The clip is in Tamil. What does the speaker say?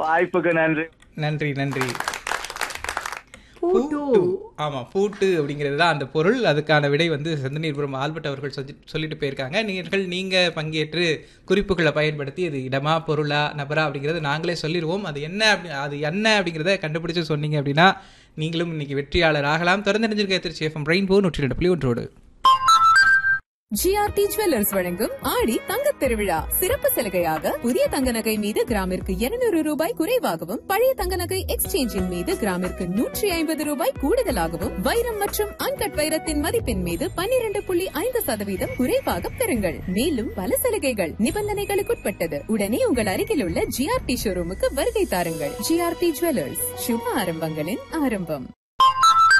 வாய்ப்புக்கு நன்றி நன்றி நன்றி பூட்டு ஆமா பூட்டு அப்படிங்கிறது தான் அந்த பொருள் அதுக்கான விடை வந்து செந்தநீர்புரம் ஆல்பர்ட் அவர்கள் சொல்லி சொல்லிட்டு போயிருக்காங்க நீங்கள் நீங்க பங்கேற்று குறிப்புகளை பயன்படுத்தி அது இடமா பொருளா நபரா அப்படிங்கறத நாங்களே சொல்லிடுவோம் அது என்ன அப்படி அது என்ன அப்படிங்கிறத கண்டுபிடிச்சு சொன்னீங்க அப்படின்னா நீங்களும் இன்னைக்கு வெற்றியாளர் ஆகலாம் திறந்து நினைஞ்சிருக்க திருச்சி எஃப்எம் ரெயின்போ நூற்றி ரெண்டு புள்ளி ஒன்றோடு ஜிஆர்டி ஜுவல்லர்ஸ் வழங்கும் ஆடி தங்கத் திருவிழா சிறப்பு சலுகையாக புதிய தங்க நகை மீது கிராமிற்கு 200 ரூபாய் குறைவாகவும் பழைய தங்க நகை எக்ஸ்சேஞ்சின் மீது கிராமிற்கு நூற்றி ஐம்பது ரூபாய் கூடுதலாகவும் வைரம் மற்றும் அன்கட் வைரத்தின் மதிப்பின் மீது 12.5% புள்ளி ஐந்து சதவீதம் குறைவாக பெறுங்கள் மேலும் பல சலுகைகள் நிபந்தனைகளுக்குட்பட்டது உடனே உங்கள் அருகில் உள்ள ஜிஆர்டி ஷோரூமுக்கு வருகை தாருங்கள் ஜிஆர்டி ஜுவல்லர்ஸ் சுப ஆரம்பங்களின் ஆரம்பம்